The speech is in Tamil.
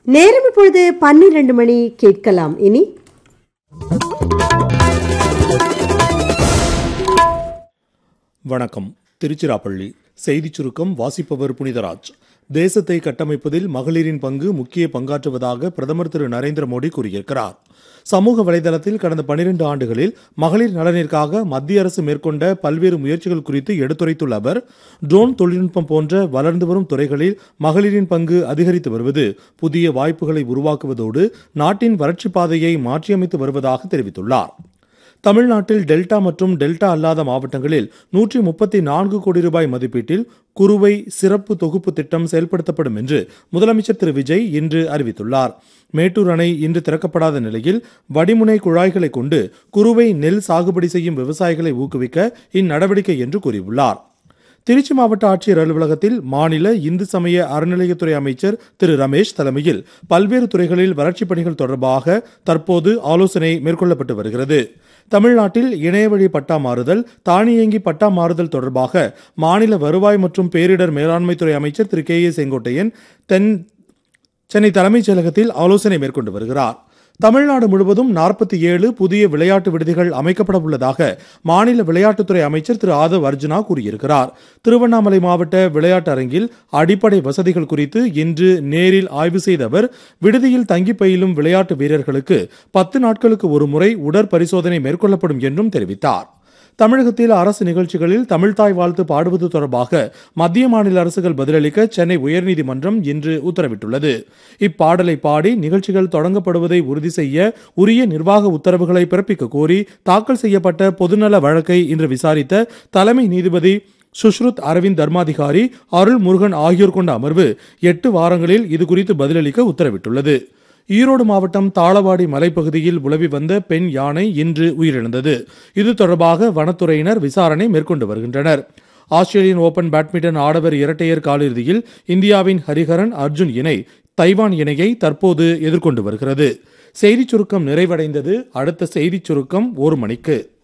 நேரம் இப்பொழுது பன்னிரண்டு மணி கேட்கலாம் இனி வணக்கம் திருச்சிராப்பள்ளி செய்திச் சுருக்கம் வாசிப்பவர் புனிதராஜ் தேசத்தை கட்டமைப்பதில் மகளிரின் பங்கு முக்கிய பங்காற்றுவதாக பிரதமர் திரு நரேந்திர மோடி கூறியிருக்கிறார் சமூக வலைதளத்தில் கடந்த பனிரெண்டு ஆண்டுகளில் மகளிர் நலனிற்காக மத்திய அரசு மேற்கொண்ட பல்வேறு முயற்சிகள் குறித்து எடுத்துரைத்துள்ள அவர் ட்ரோன் தொழில்நுட்பம் போன்ற வளர்ந்து வரும் துறைகளில் மகளிரின் பங்கு அதிகரித்து வருவது புதிய வாய்ப்புகளை உருவாக்குவதோடு நாட்டின் வளர்ச்சிப் பாதையை மாற்றியமைத்து வருவதாக தெரிவித்துள்ளார் தமிழ்நாட்டில் டெல்டா மற்றும் டெல்டா அல்லாத மாவட்டங்களில் நூற்றி முப்பத்தி நான்கு கோடி ரூபாய் மதிப்பீட்டில் குறுவை சிறப்பு தொகுப்பு திட்டம் செயல்படுத்தப்படும் என்று முதலமைச்சர் திரு விஜய் இன்று அறிவித்துள்ளார் மேட்டூர் அணை இன்று திறக்கப்படாத நிலையில் வடிமுனை குழாய்களை கொண்டு குறுவை நெல் சாகுபடி செய்யும் விவசாயிகளை ஊக்குவிக்க இந்நடவடிக்கை என்று கூறியுள்ளார் திருச்சி மாவட்ட ஆட்சியர் அலுவலகத்தில் மாநில இந்து சமய அறநிலையத்துறை அமைச்சர் திரு ரமேஷ் தலைமையில் பல்வேறு துறைகளில் வளர்ச்சிப் பணிகள் தொடர்பாக தற்போது ஆலோசனை மேற்கொள்ளப்பட்டு வருகிறது தமிழ்நாட்டில் இணையவழி பட்டா மாறுதல் தானியங்கி பட்டா மாறுதல் தொடர்பாக மாநில வருவாய் மற்றும் பேரிடர் மேலாண்மைத்துறை அமைச்சர் திரு கே ஏ செங்கோட்டையன் தென் சென்னை தலைமைச் செயலகத்தில் ஆலோசனை மேற்கொண்டு வருகிறார் தமிழ்நாடு முழுவதும் நாற்பத்தி ஏழு புதிய விளையாட்டு விடுதிகள் அமைக்கப்பட உள்ளதாக மாநில விளையாட்டுத்துறை அமைச்சர் திரு ஆதவ் அர்ஜுனா கூறியிருக்கிறார் திருவண்ணாமலை மாவட்ட விளையாட்டு அரங்கில் அடிப்படை வசதிகள் குறித்து இன்று நேரில் ஆய்வு செய்த அவர் விடுதியில் தங்கி பயிலும் விளையாட்டு வீரர்களுக்கு பத்து நாட்களுக்கு ஒரு முறை உடற்பரிசோதனை மேற்கொள்ளப்படும் என்றும் தெரிவித்தார் தமிழகத்தில் அரசு நிகழ்ச்சிகளில் தமிழ்தாய் வாழ்த்து பாடுவது தொடர்பாக மத்திய மாநில அரசுகள் பதிலளிக்க சென்னை உயர்நீதிமன்றம் இன்று உத்தரவிட்டுள்ளது இப்பாடலை பாடி நிகழ்ச்சிகள் தொடங்கப்படுவதை உறுதி செய்ய உரிய நிர்வாக உத்தரவுகளை பிறப்பிக்க கோரி தாக்கல் செய்யப்பட்ட பொதுநல வழக்கை இன்று விசாரித்த தலைமை நீதிபதி சுஷ்ருத் அரவிந்த் தர்மாதிகாரி அருள் முருகன் ஆகியோர் கொண்ட அமர்வு எட்டு வாரங்களில் இதுகுறித்து பதிலளிக்க உத்தரவிட்டுள்ளது ஈரோடு மாவட்டம் தாளவாடி மலைப்பகுதியில் உலவி வந்த பெண் யானை இன்று உயிரிழந்தது இது தொடர்பாக வனத்துறையினர் விசாரணை மேற்கொண்டு வருகின்றனர் ஆஸ்திரேலியன் ஓபன் பேட்மிண்டன் ஆடவர் இரட்டையர் காலிறுதியில் இந்தியாவின் ஹரிஹரன் அர்ஜுன் இணை தைவான் இணையை தற்போது எதிர்கொண்டு வருகிறது செய்திச் சுருக்கம் நிறைவடைந்தது அடுத்த செய்திச் சுருக்கம் ஒரு மணிக்கு